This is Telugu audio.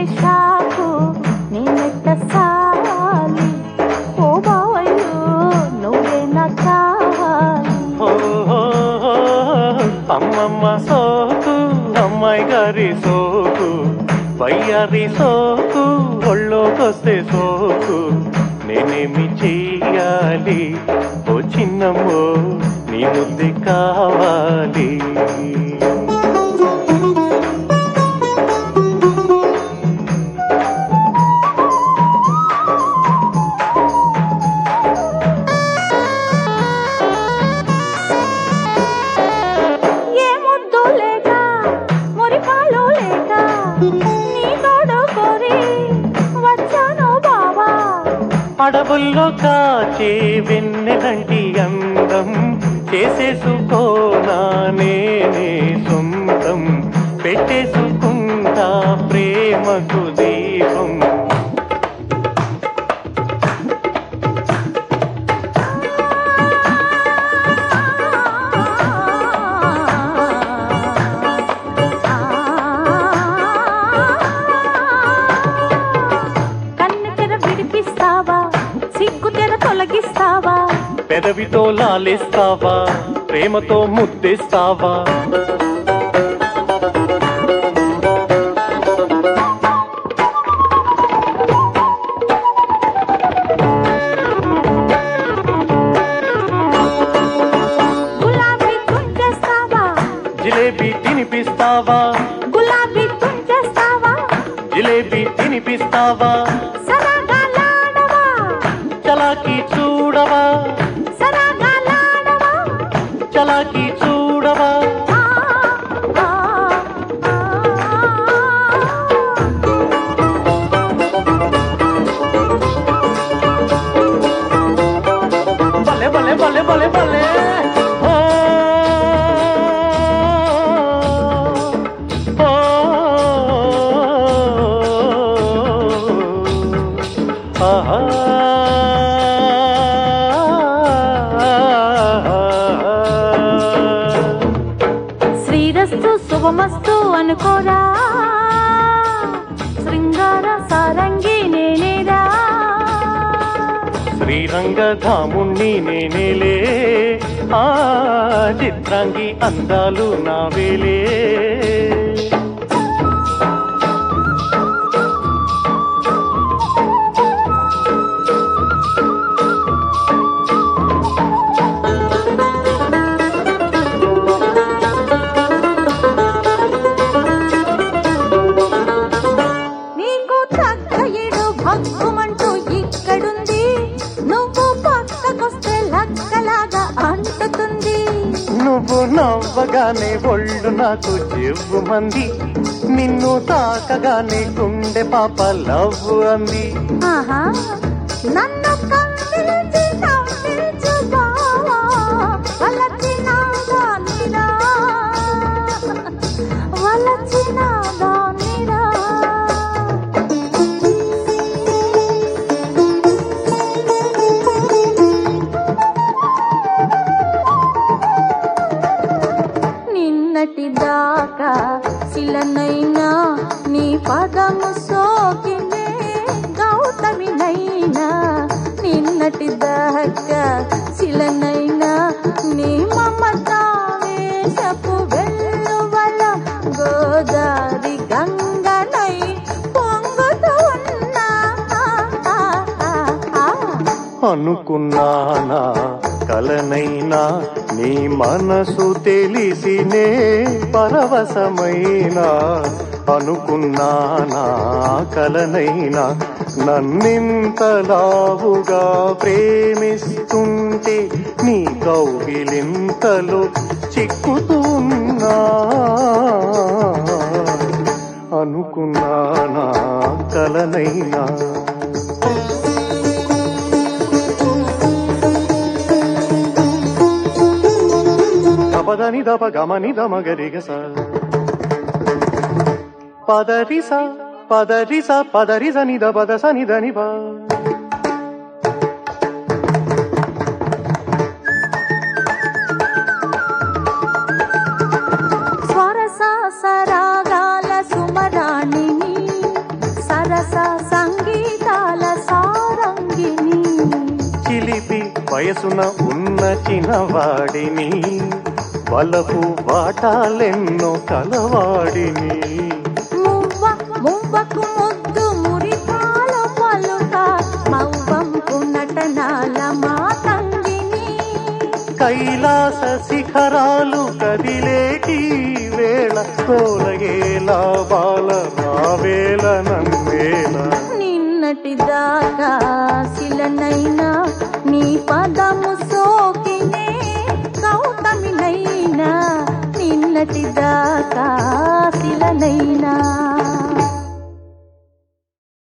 షాకు నేనెట్ట సావాలి ఓ బావయ్యో నువ్వే నా కావాలి ఓ, అమ్మమ్మ సోకు అమ్మాయి గారి సోకు వయ్యారి సోకు ఒళ్ళోకొస్తే సోకు నేనేమి చెయ్యాలి ఓ చిన్నమ్మో నీ ముద్ది కావాలి ఏ ముద్దు లేక మురిపాలు లేక నీ తోడు కోరి వచ్చాను బావా అడవుల్లో కాచే వెన్నెలంటి అందం చేసేసుకోనా నేనే సొంతం పెట్టేసుకుంటా ప్రేమకు దీపం కన్ను తెర విడిపిస్తావా సిగ్గు తెర తొలగిస్తావా పెదవితో లాలిస్తావా ప్రేమతో ముద్దిస్తావా గులాబీ తుంచేస్తావా జిలేబీ తినిపిస్తావా గులాబీ తుంచేస్తావా జిలేబీ తినిపిస్తావా సరగాలాడవా చలాకి చూడవా సరగాలాడవా చలాకి చూడవా ఆ, ఆ, ఆ. భలే భలే భలే భలే భలే ఓ, ఓ, ఆహా. శ్రీరస్తు శుభమస్తు అనుకోరా శృంగార సారంగి నేనేరా శ్రీరంగధాముణ్ణి నేనేలే ఆ చిత్రాంగి అందాలు నావేలే నీకు తగ్గయుడు భక్కుమంటూ ఇక్కడుంది నువ్వు పక్కకొస్తే లక్కలాగా అంటుతుంది నువ్వు నవ్వగానే ఒళ్ళు నాకు చెవు మంది నిన్ను తాకగానే గుండె పాప లవ్ అంది ఆహా నన్ను కవ్వించి నవ్వించు బావా వలచిన దానిరా వలచిన దానిరా నిన్నటి దాకా శిలనైనా నీ పదము సోకినే గౌతమినైనా నిన్నటి దాకా శిలనైనా నీ మమత వేషపు వెల్లువల గోదారి గంగనై పొంగుతూ ఉన్నా ఆ, ఆ, ఆ, ఆ. అనుకున్నానా కలనైనా నీ మనసు తెలిసినే పరవశమైనా అనుకున్నానా కలనైనా నన్నింతలావుగా ప్రేమిస్తుంటే నీ కౌగిలింతలో చిక్కుతున్నా అనుకున్నానా కలనైనా పదని దప గమని దమ గరిగస పదరిస పదరిస పదరిస నిద పద సని దని ప స్వరస సరాగాల సుమరాణిని సరస సంగీతాల సారంగిని చిలిపి వయసున ఉన్న చిన్నవాడిని వలపు వాటాలెన్నో కలవాడిని మువ్వ మువ్వకు ముద్దు మురిపాల పలుక మవ్వంపు నటనాల మా తంగిని కైలాస శిఖరాలు కదిలేటి వేళ తోలగేలా బాల రావేల నన్వేల నిన్నటి దాకా శిలనైనా నీ పదము సోకినే గౌతమినైనా నిన్నటి దాకా